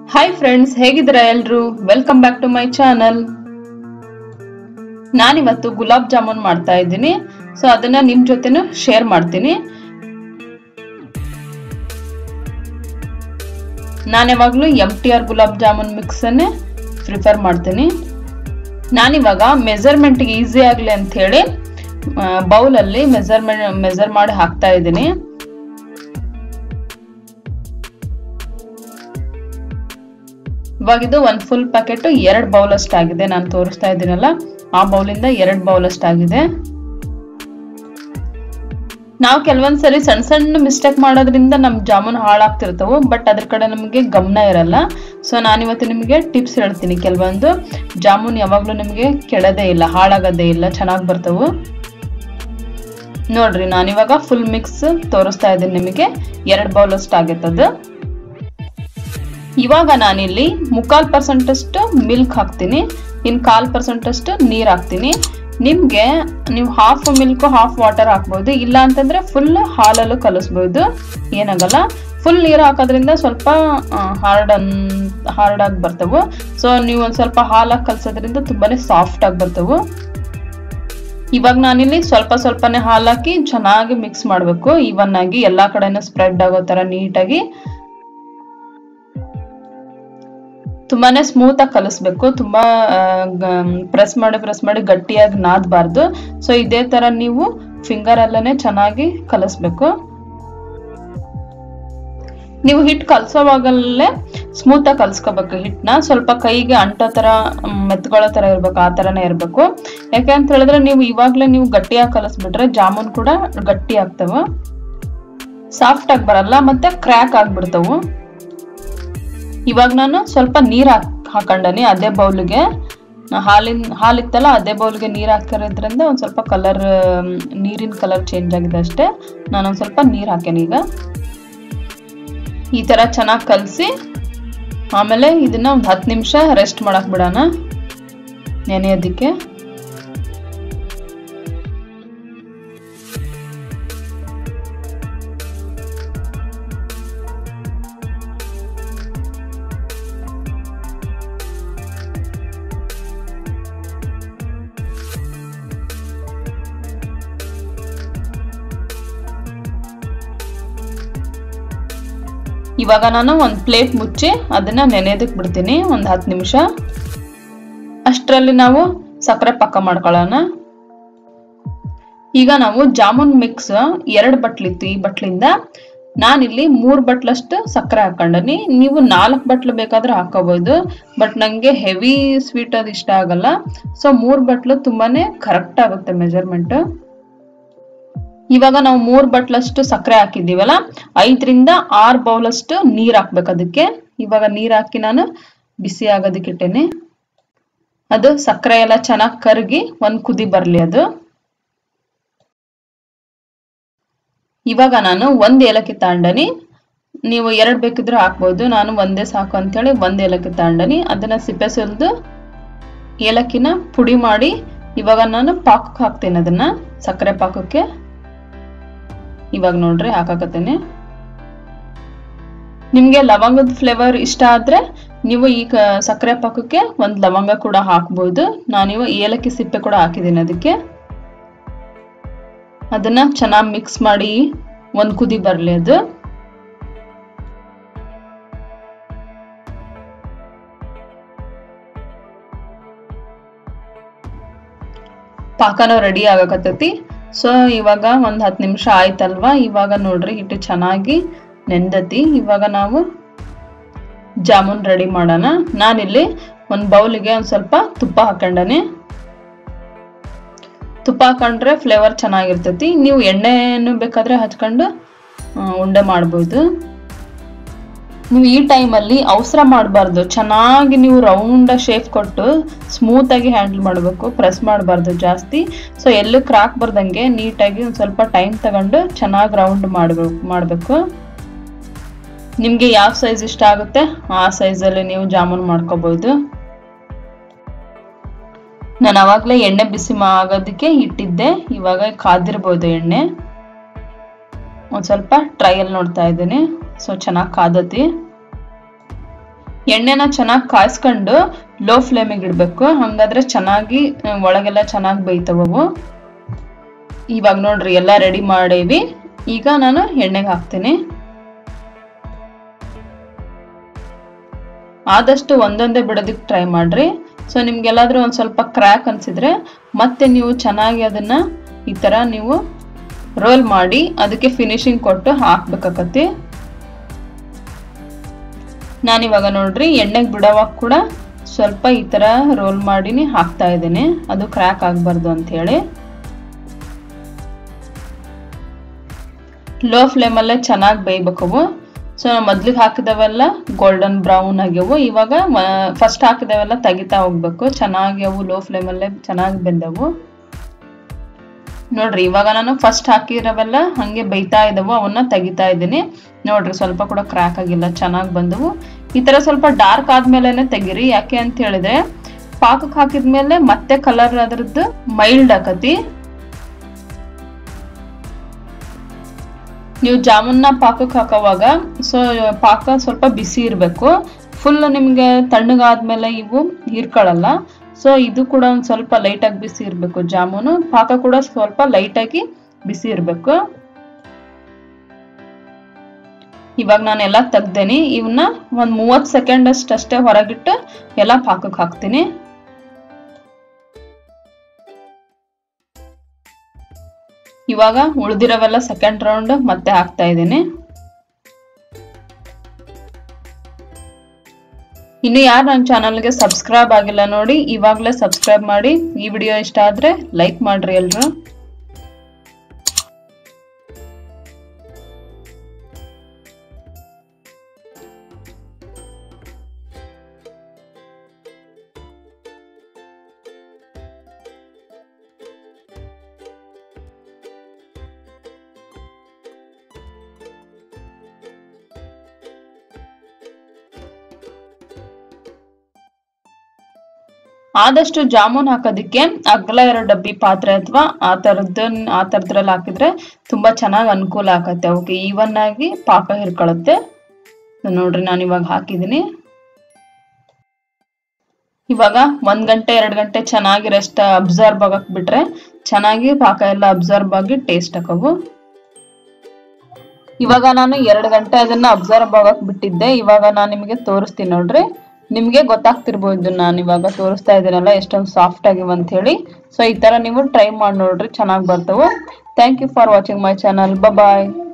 hi friends ಹೇಗಿದ್ದೀರಾ ಎಲ್ರು welcome back to my channel ನಾನಿವತ್ತು ಗುಲಾಬ್ ಜಾಮೂನ್ ಮಾಡ್ತಾ ಇದ್ದೀನಿ ಸೊ ಅದನ್ನ ನಿಮ್ ಜೊತೆನೂ ಶೇರ್ ಮಾಡ್ತೀನಿ ನಾನು ಯಾವಾಗಲೂ M T R gulab jamun ಮಿಕ್ಸನ್ನೇ ಪ್ರಿಫರ್ ಮಾಡ್ತೀನಿ ನಾನಿವಾಗ ಮೆಜರ್ಮೆಂಟ್ಗೆ ಈಸಿ ಆಗಲಿ ಅಂತ ಹೇಳಿ ಬೌಲಲ್ಲಿ ಮೆಜರ್ಮೆಂಟ್ ಮೆಜರ್ ಮಾಡಿ ಹಾಕ್ತಾ ಇದ್ದೀನಿ ಇವಾಗ ಇದು ಒಂದು ಫುಲ್ ಪ್ಯಾಕೆಟ್ ಎರಡು ಬೌಲ್ ಅಷ್ಟಾಗಿದೆ ನಾನು ತೋರಿಸ್ತಾ ಇದ್ದೀನಲ್ಲ ಆ ಬೌಲಿಂದ ಎರಡು ಬೌಲ್ ಅಷ್ಟಾಗಿದೆ ನಾವು ಕೆಲವೊಂದ್ಸರಿ ಸಣ್ಣ ಸಣ್ಣ ಮಿಸ್ಟೇಕ್ ಮಾಡೋದ್ರಿಂದ ನಮ್ ಜಾಮೂನ್ ಹಾಳಾಗ್ತಿರ್ತವು ಬಟ್ ಅದ್ರ ಕಡೆ ನಮಗೆ ಗಮನ ಇರಲ್ಲ ಸೊ ನಾನಿವತ್ತು ನಿಮಗೆ ಟಿಪ್ಸ್ ಹೇಳ್ತೀನಿ ಕೆಲವೊಂದು ಜಾಮೂನ್ ಯಾವಾಗ್ಲೂ ನಿಮಗೆ ಕೆಡದೇ ಇಲ್ಲ ಹಾಳಾಗೋದೇ ಇಲ್ಲ ಚೆನ್ನಾಗಿ ಬರ್ತವು ನೋಡ್ರಿ ನಾನಿವಾಗ ಫುಲ್ ಮಿಕ್ಸ್ ತೋರಿಸ್ತಾ ಇದ್ದೀನಿ ನಿಮಗೆ ಎರಡು ಬೌಲ್ ಅಷ್ಟು ಆಗೈತದು ಇವಾಗ ನಾನಿಲ್ಲಿ ಮುಕ್ಕಾಲ್ ಪರ್ಸೆಂಟ್ ಅಷ್ಟು ಮಿಲ್ಕ್ ಹಾಕ್ತೀನಿ ಇನ್ ಕಾಲ್ ಪರ್ಸೆಂಟ್ ಅಷ್ಟು ನೀರ್ ಹಾಕ್ತೀನಿ ನಿಮ್ಗೆ ನೀವು ಹಾಫ್ ಮಿಲ್ಕ್ ಹಾಫ್ ವಾಟರ್ ಹಾಕ್ಬೋದು ಇಲ್ಲ ಅಂತಂದ್ರೆ ಫುಲ್ ಹಾಲಲ್ಲೂ ಕಲಿಸ್ಬೋದು ಏನಾಗಲ್ಲ ಫುಲ್ ನೀರು ಹಾಕೋದ್ರಿಂದ ಸ್ವಲ್ಪ ಹಾರ್ಡ್ ಅನ್ ಹಾರ್ಡ್ ಆಗಿ ಬರ್ತವು ಸೊ ನೀವು ಒಂದ್ ಸ್ವಲ್ಪ ಹಾಲಾಗಿ ಕಲ್ಸೋದ್ರಿಂದ ತುಂಬಾನೇ ಸಾಫ್ಟ್ ಆಗಿ ಬರ್ತವು ಇವಾಗ ನಾನಿಲ್ಲಿ ಸ್ವಲ್ಪ ಸ್ವಲ್ಪನೇ ಹಾಲಾಕಿ ಚೆನ್ನಾಗಿ ಮಿಕ್ಸ್ ಮಾಡಬೇಕು ಇವನ್ ಆಗಿ ಎಲ್ಲಾ ಕಡೆನೂ ಸ್ಪ್ರೆಡ್ ಆಗೋ ತರ ನೀಟಾಗಿ ತುಂಬಾನೇ ಸ್ಮೂತ್ ಆಗಿ ಕಲಿಸ್ಬೇಕು ತುಂಬಾ ಪ್ರೆಸ್ ಮಾಡಿ ಪ್ರೆಸ್ ಮಾಡಿ ಗಟ್ಟಿಯಾಗಿ ನಾದಬಾರ್ದು ಸೊ ಇದೇ ತರ ನೀವು ಫಿಂಗರ್ ಅಲ್ಲೇ ಚೆನ್ನಾಗಿ ಕಲಿಸ್ಬೇಕು ನೀವು ಹಿಟ್ ಕಲ್ಸೋವಾಗಲೇ ಸ್ಮೂತ್ ಆಗಿ ಕಲ್ಸ್ಕೋಬೇಕು ಹಿಟ್ನ ಸ್ವಲ್ಪ ಕೈಗೆ ಅಂಟೋ ತರ ಮೆತ್ಕೊಳ್ಳೋ ತರ ಇರ್ಬೇಕು ಆ ತರನೇ ಇರ್ಬೇಕು ಯಾಕೆ ಅಂತ ಹೇಳಿದ್ರೆ ನೀವು ಇವಾಗ್ಲೇ ನೀವು ಗಟ್ಟಿಯಾಗಿ ಕಲಿಸ್ಬಿಟ್ರೆ ಜಾಮೂನ್ ಕೂಡ ಗಟ್ಟಿ ಆಗ್ತವ ಸಾಫ್ಟ್ ಆಗಿ ಬರಲ್ಲ ಮತ್ತೆ ಕ್ರ್ಯಾಕ್ ಆಗ್ಬಿಡ್ತವು ಇವಾಗ ನಾನು ಸ್ವಲ್ಪ ನೀರ್ ಹಾಕ್ ಹಾಕೊಂಡನಿ ಅದೇ ಬೌಲ್ಗೆ ಹಾಲಿನ ಹಾಲಿತ್ತಲ್ಲ ಅದೇ ಬೌಲ್ಗೆ ನೀರ್ ಹಾಕಿರೋದ್ರಿಂದ ಒಂದ್ ಸ್ವಲ್ಪ ಕಲರ್ ನೀರಿನ ಕಲರ್ ಚೇಂಜ್ ಆಗಿದೆ ಅಷ್ಟೇ ನಾನು ಒಂದ್ ಸ್ವಲ್ಪ ನೀರ್ ಹಾಕೇನಿ ಈಗ ಈ ತರ ಚೆನ್ನಾಗಿ ಕಲಸಿ ಆಮೇಲೆ ಇದನ್ನ ಒಂದು ಹತ್ತು ನಿಮಿಷ ರೆಸ್ಟ್ ಮಾಡಕ್ ಬಿಡೋಣ ನೆನೆಯೋದಕ್ಕೆ ಇವಾಗ ನಾನು ಒಂದು ಪ್ಲೇಟ್ ಮುಚ್ಚಿ ಅದನ್ನ ನೆನೆಯೋದಕ್ಕೆ ಬಿಡ್ತೀನಿ ಒಂದು ಹತ್ತು ನಿಮಿಷ ಅಷ್ಟರಲ್ಲಿ ನಾವು ಸಕ್ಕರೆ ಪಾಕ ಮಾಡ್ಕೊಳ್ಳೋಣ ಈಗ ನಾವು ಜಾಮೂನ್ ಮಿಕ್ಸ್ ಎರಡು ಬಟ್ಲಿತ್ತು ಈ ಬಟ್ಲಿಂದ ನಾನಿಲ್ಲಿ ಮೂರು ಬಟ್ಲಷ್ಟು ಸಕ್ಕರೆ ಹಾಕೊಂಡನಿ ನೀವು ನಾಲ್ಕು ಬಟ್ಲು ಬೇಕಾದ್ರೆ ಹಾಕೋಬಹುದು ಬಟ್ ನಂಗೆ ಹೆವಿ ಸ್ವೀಟ್ ಅದು ಇಷ್ಟ ಆಗಲ್ಲ ಸೊ ಮೂರು ಬಟ್ಲು ತುಂಬಾನೇ ಕರೆಕ್ಟ್ ಆಗುತ್ತೆ ಮೆಜರ್ಮೆಂಟ್ ಇವಾಗ ನಾವು ಮೂರ್ ಬಟ್ಲಷ್ಟು ಸಕ್ಕರೆ ಹಾಕಿದ್ದೀವಲ್ಲ ಐದರಿಂದ ಆರ್ ಬೌಲಷ್ಟು ನೀರ್ ಹಾಕ್ಬೇಕು ಅದಕ್ಕೆ ಇವಾಗ ನೀರ್ ಹಾಕಿ ನಾನು ಬಿಸಿ ಆಗೋದಕ್ಕೆ ಇಟ್ಟೇನೆ ಅದು ಸಕ್ಕರೆ ಎಲ್ಲ ಚೆನ್ನಾಗಿ ಕರಗಿ ಒಂದ್ ಕುದಿ ಬರ್ಲಿ ಅದು ಇವಾಗ ನಾನು ಒಂದ್ ಏಲಕ್ಕಿ ತಾಂಡನಿ ನೀವು ಎರಡ್ ಬೇಕಿದ್ರೆ ಹಾಕ್ಬೋದು ನಾನು ಒಂದೇ ಸಾಕು ಅಂತೇಳಿ ಒಂದ್ ಏಲಕ್ಕಿ ತಾಂಡನಿ ಅದನ್ನ ಸಿಪ್ಪೆ ಸುಲ್ದು ಏಲಕ್ಕಿನ ಪುಡಿ ಮಾಡಿ ಇವಾಗ ನಾನು ಪಾಕಕ್ಕೆ ಹಾಕ್ತೇನೆ ಅದನ್ನ ಸಕ್ಕರೆ ಪಾಕಕ್ಕೆ ಇವಾಗ ನೋಡ್ರಿ ಹಾಕಾಕತ್ತೇನೆ ನಿಮ್ಗೆ ಲವಂಗದ ಫ್ಲೇವರ್ ಇಷ್ಟ ಆದ್ರೆ ನೀವು ಈ ಸಕ್ಕರೆ ಪಾಕಕ್ಕೆ ಒಂದ್ ಲವಂಗ ಕೂಡ ಹಾಕ್ಬೋದು ನಾನಿವ ಏಲಕ್ಕಿ ಸಿಪ್ಪೆ ಕೂಡ ಹಾಕಿದ್ದೀನಿ ಅದಕ್ಕೆ ಅದನ್ನ ಚೆನ್ನಾಗಿ ಮಿಕ್ಸ್ ಮಾಡಿ ಒಂದ್ ಕುದಿ ಬರ್ಲಿ ಅದು ಪಾಕನೂ ರೆಡಿ ಆಗಕತ್ತೈತಿ ಸೊ ಇವಾಗ ಒಂದ್ ಹತ್ತು ನಿಮಿಷ ಆಯ್ತಲ್ವಾ ಇವಾಗ ನೋಡ್ರಿ ಹಿಟ್ಟು ಚೆನ್ನಾಗಿ ನೆಂದತಿ ಇವಾಗ ನಾವು ಜಾಮೂನ್ ರೆಡಿ ಮಾಡೋಣ ನಾನಿಲ್ಲಿ ಒಂದು ಬೌಲಿಗೆ ಒಂದು ಸ್ವಲ್ಪ ತುಪ್ಪ ಹಾಕೊಂಡನಿ ತುಪ್ಪ ಹಾಕೊಂಡ್ರೆ ಫ್ಲೇವರ್ ಚೆನ್ನಾಗಿರ್ತೈತಿ ನೀವು ಎಣ್ಣೆನು ಬೇಕಾದ್ರೆ ಹಚ್ಕೊಂಡು ಉಂಡೆ ಮಾಡ್ಬೋದು ನೀವು ಈ ಟೈಮಲ್ಲಿ ಅವಸರ ಮಾಡಬಾರ್ದು ಚೆನ್ನಾಗಿ ನೀವು ರೌಂಡ್ ಶೇಪ್ ಕೊಟ್ಟು ಸ್ಮೂತ್ ಆಗಿ ಹ್ಯಾಂಡಲ್ ಮಾಡಬೇಕು ಪ್ರೆಸ್ ಮಾಡಬಾರ್ದು ಜಾಸ್ತಿ ಸೊ ಎಲ್ಲೂ ಕ್ರಾಕ್ ಬರ್ದಂಗೆ ನೀಟಾಗಿ ಒಂದು ಸ್ವಲ್ಪ ಟೈಮ್ ತಗೊಂಡು ಚೆನ್ನಾಗಿ ರೌಂಡ್ ಮಾಡಬೇಕು ಮಾಡಬೇಕು ನಿಮಗೆ ಯಾವ ಸೈಜ್ ಇಷ್ಟ ಆಗುತ್ತೆ ಆ ಸೈಜಲ್ಲಿ ನೀವು ಜಾಮೂನ್ ಮಾಡ್ಕೋಬಹುದು ನಾನು ಅವಾಗಲೇ ಎಣ್ಣೆ ಬಿಸಿ ಆಗೋದಕ್ಕೆ ಇಟ್ಟಿದ್ದೆ ಇವಾಗ ಕಾದಿರ್ಬೋದು ಎಣ್ಣೆ ಒಂದು ಸ್ವಲ್ಪ ಟ್ರಯಲ್ ನೋಡ್ತಾ ಇದ್ದೀನಿ ಸೊ ಚೆನ್ನಾಗಿ ಕಾದತಿ ಎಣ್ಣೆನ ಚೆನ್ನಾಗಿ ಕಾಯಿಸ್ಕೊಂಡು ಲೋ ಫ್ಲೇಮಿಗೆ ಇಡಬೇಕು ಹಂಗಾದ್ರೆ ಚೆನ್ನಾಗಿ ಆ, ಒಳಗೆಲ್ಲ ಚೆನ್ನಾಗಿ ಬೇಯ್ತವವು ಇವಾಗ ನೋಡ್ರಿ ಎಲ್ಲ ರೆಡಿ ಮಾಡೇವಿ ಈಗ ನಾನು ಎಣ್ಣೆಗೆ ಹಾಕ್ತೀನಿ ಆದಷ್ಟು ಒಂದೊಂದೇ ಬಿಡೋದಕ್ಕೆ ಟ್ರೈ ಮಾಡ್ರಿ ಸೊ ನಿಮ್ಗೆಲ್ಲಾದ್ರೂ ಒಂದು ಸ್ವಲ್ಪ ಕ್ರ್ಯಾಕ್ ಅನ್ಸಿದ್ರೆ ಮತ್ತೆ ನೀವು ಚೆನ್ನಾಗಿ ಅದನ್ನ ಈ ತರ ನೀವು ರೋಲ್ ಮಾಡಿ ಅದಕ್ಕೆ ಫಿನಿಶಿಂಗ್ ಕೊಟ್ಟು ಹಾಕ್ಬೇಕಾಕತಿ ನಾನಿವಾಗ ನೋಡ್ರಿ ಎಣ್ಣೆಗೆ ಬಿಡೋವಾಗ ಕೂಡ ಸ್ವಲ್ಪ ಈ ತರ ರೋಲ್ ಮಾಡಿನಿ ಹಾಕ್ತಾ ಇದ್ದೀನಿ ಅದು ಕ್ರ್ಯಾಕ್ ಆಗಬಾರ್ದು ಅಂತ ಹೇಳಿ ಲೋ ಫ್ಲೇಮಲ್ಲೇ ಚೆನ್ನಾಗಿ ಬೇಯ್ಬೇಕವು ಸೊ ನಾವು ಮೊದ್ಲಿಗೆ ಹಾಕಿದವೆಲ್ಲ ಗೋಲ್ಡನ್ ಬ್ರೌನ್ ಆಗ್ಯವು ಇವಾಗ ಫಸ್ಟ್ ಹಾಕಿದವೆಲ್ಲ ತೆಗಿತಾ ಹೋಗ್ಬೇಕು ಚೆನ್ನಾಗಿ ಅವು ಲೋ ಫ್ಲೇಮಲ್ಲೇ ಚೆನ್ನಾಗಿ ಬೆಂದವು ನೋಡ್ರಿ ಇವಾಗ ನಾನು ಫಸ್ಟ್ ಹಾಕಿರೋವೆಲ್ಲ ಹಂಗೆ ಬೈತಾ ಇದ್ದವು ಅವನ್ನ ತೆಗಿತಾ ಇದ್ದೀನಿ ನೋಡ್ರಿ ಸ್ವಲ್ಪ ಕೂಡ ಕ್ರ್ಯಾಕ್ ಆಗಿಲ್ಲ ಚೆನ್ನಾಗಿ ಬಂದವು ಈ ತರ ಸ್ವಲ್ಪ ಡಾರ್ಕ್ ಆದ್ಮೇಲೆನೆ ತೆಗಿರಿ ಯಾಕೆ ಅಂತ ಹೇಳಿದ್ರೆ ಪಾಕಕ್ಕೆ ಹಾಕಿದ್ಮೇಲೆ ಮತ್ತೆ ಕಲರ್ ಅದ್ರದ್ದು ಮೈಲ್ಡ್ ಆಕತಿ ನೀವು ಜಾಮೂನ್ನ ಪಾಕಕ್ಕೆ ಹಾಕೋವಾಗ ಸೊ ಪಾಕ ಸ್ವಲ್ಪ ಬಿಸಿ ಇರಬೇಕು ಫುಲ್ ನಿಮಗೆ ತಣ್ಣಗಾದ್ಮೇಲೆ ಇವು ಹೀರ್ಕೊಳ್ಳಲ್ಲ ಸೊ ಇದು ಕೂಡ ಒಂದು ಸ್ವಲ್ಪ ಲೈಟಾಗಿ ಬಿಸಿ ಇರಬೇಕು ಜಾಮೂನು ಪಾಕ ಕೂಡ ಸ್ವಲ್ಪ ಲೈಟಾಗಿ ಬಿಸಿ ಇರಬೇಕು ಇವಾಗ ನಾನು ಎಲ್ಲ ತೆಗ್ದೇನಿ ಇವನ್ನ ಒಂದು ಮೂವತ್ತು ಸೆಕೆಂಡ್ ಅಷ್ಟೇ ಹೊರಗಿಟ್ಟು ಎಲ್ಲ ಪಾಕಕ್ಕೆ ಹಾಕ್ತೀನಿ ಇವಾಗ ಉಳಿದಿರೋವೆಲ್ಲ ಸೆಕೆಂಡ್ ರೌಂಡ್ ಮತ್ತೆ ಹಾಕ್ತಾ ಇದ್ದೀನಿ ಇನ್ನು ಯಾರು ನನ್ನ ಚಾನಲ್ಗೆ ಸಬ್ಸ್ಕ್ರೈಬ್ ಆಗಿಲ್ಲ ನೋಡಿ ಇವಾಗಲೇ ಸಬ್ಸ್ಕ್ರೈಬ್ ಮಾಡಿ ಈ ವಿಡಿಯೋ ಇಷ್ಟ ಆದ್ರೆ ಲೈಕ್ ಮಾಡ್ರಿ ಎಲ್ರು ಆದಷ್ಟು ಜಾಮೂನ್ ಹಾಕೋದಿಕ್ಕೆ ಅಗಲ ಇರೋ ಡಬ್ಬಿ ಪಾತ್ರೆ ಅಥವಾ ಆ ಥರದ್ದು ಆ ಥರದ್ರಲ್ಲಿ ಹಾಕಿದ್ರೆ ತುಂಬಾ ಚೆನ್ನಾಗಿ ಅನುಕೂಲ ಆಗತ್ತೆ ಅವಕ್ಕೆ ಈವನ್ ಆಗಿ ಪಾಕ ಹಿರ್ಕೊಳ್ಳುತ್ತೆ ನೋಡ್ರಿ ನಾನು ಇವಾಗ ಹಾಕಿದ್ದೀನಿ ಇವಾಗ ಒಂದ್ ಗಂಟೆ ಎರಡು ಗಂಟೆ ಚೆನ್ನಾಗಿ ರೆಸ್ಟ್ ಅಬ್ಸರ್ವ್ ಆಗಕ್ ಬಿಟ್ರೆ ಚೆನ್ನಾಗಿ ಪಾಕ ಎಲ್ಲ ಅಬ್ಸರ್ವ್ ಆಗಿ ಟೇಸ್ಟ್ ಹಾಕವು ಇವಾಗ ನಾನು ಎರಡು ಗಂಟೆ ಅದನ್ನ ಅಬ್ಸರ್ವ್ ಆಗಕ್ ಬಿಟ್ಟಿದ್ದೆ ಇವಾಗ ನಾನು ನಿಮಗೆ ತೋರಿಸ್ತೀನಿ ನೋಡ್ರಿ ನಿಮಗೆ ಗೊತ್ತಾಗ್ತಿರ್ಬೋದು ನಾನು ಇವಾಗ ತೋರಿಸ್ತಾ ಇದ್ದೀನಲ್ಲ ಎಷ್ಟೊಂದು ಸಾಫ್ಟ್ ಆಗಿವೆ ಅಂತ ಹೇಳಿ ಸೊ ಈ ತರ ನೀವು ಟ್ರೈ ಮಾಡಿ ನೋಡ್ರಿ ಚೆನ್ನಾಗಿ ಬರ್ತವೆ thank you for watching my channel bye